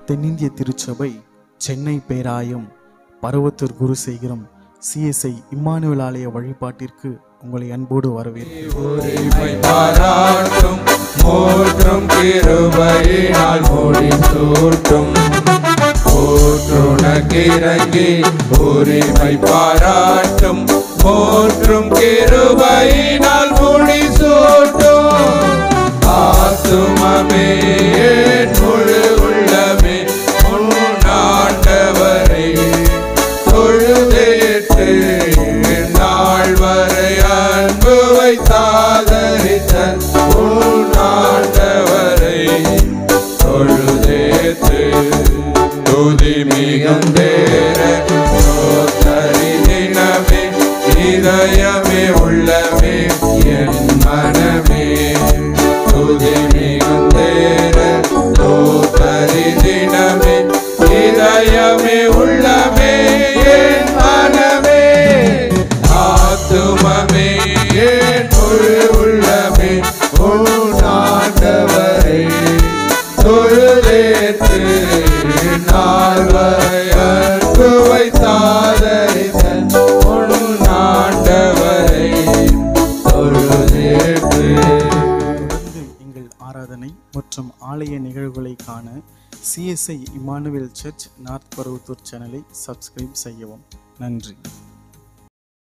தென்னிந்திய திருச்சபை சென்னை பேராயம் பருவத்தூர் குருசேகரம் சிஎஸ்ஐ இம்மானுவேல் ஆலய வழிபாட்டிற்கு உங்களை அன்போடு வரவேற்கிறேன் உரிமை பாராட்டும் போற்றும் கிருபையினால் மொழி சூட்டும் போற்றுனக்கிறங்கி உரிமை பாராட்டும் போற்றும் கிருபையினால் மொழி சூட்டும் ஆத்துமமே என் முழு உள்ளமே உன்னாண்டவரை தொழுதேற்று நாள் வரை அன்பு வைத்தாதரித்த உன்னாண்டவரை தொழுதேற்று துதி மிகுந்தேற தினமே இதயமே உள்ளமே என் மனமே துதி மிகுந்தேற தோத்தரி தினமே இதயமே உள்ளமே என் மனமே ஆத்துமமே என் முழு உள்ளமே உன்னாண்டவரை தொழுதேற்று நால்வரை அன்பு வைத்தாதரித்தன் உன்னாண்டவரை தொழுதேற்று தொடர்ந்து எங்கள் ஆராதனை மற்றும் ஆலய நிகழ்வுகளை காண CSI Emmanuel church north Paruvathur சேனலை சப்ஸ்கிரைப் செய்யவும் நன்றி